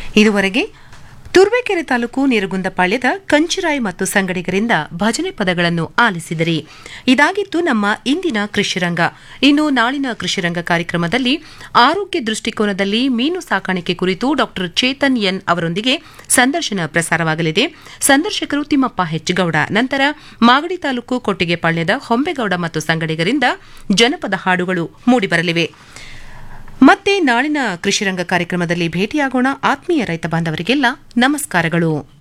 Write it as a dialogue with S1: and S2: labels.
S1: ಇದುವರೆಗೆ ತುರುವೇಕೆರೆ ತಾಲೂಕು ನೀರುಗುಂದಪಾಳ್ಯದ ಕಂಚಿರಾಯ್ ಮತ್ತು ಸಂಗಡಿಗರಿಂದ ಭಜನೆ ಪದಗಳನ್ನು ಆಲಿಸಿದರಿ ಇದಾಗಿತ್ತು ನಮ್ಮ ಇಂದಿನ ಕೃಷಿರಂಗ ಇನ್ನು ನಾಳಿನ ಕೃಷಿರಂಗ ಕಾರ್ಯಕ್ರಮದಲ್ಲಿ ಆರೋಗ್ಯ ದೃಷ್ಟಿಕೋನದಲ್ಲಿ ಮೀನು ಸಾಕಾಣಿಕೆ ಕುರಿತು ಡಾ ಚೇತನ್ ಎನ್ ಅವರೊಂದಿಗೆ ಸಂದರ್ಶನ ಪ್ರಸಾರವಾಗಲಿದೆ ಸಂದರ್ಶಕರು ತಿಮ್ಮಪ್ಪ ಹೆಚ್ಗೌಡ ನಂತರ ಮಾಗಡಿ ತಾಲೂಕು ಕೊಟ್ಟಿಗೆಪಾಳ್ಯದ ಹೊಂಬೇಗೌಡ ಮತ್ತು ಸಂಗಡಿಗರಿಂದ ಜನಪದ ಹಾಡುಗಳು ಮೂಡಿಬರಲಿವೆ ಮತ್ತೆ ನಾಳಿನ ಕೃಷಿರಂಗ ಕಾರ್ಯಕ್ರಮದಲ್ಲಿ ಭೇಟಿಯಾಗೋಣ ಆತ್ಮೀಯ ರೈತ ಬಾಂಧವರಿಗೆಲ್ಲ ನಮಸ್ಕಾರಗಳು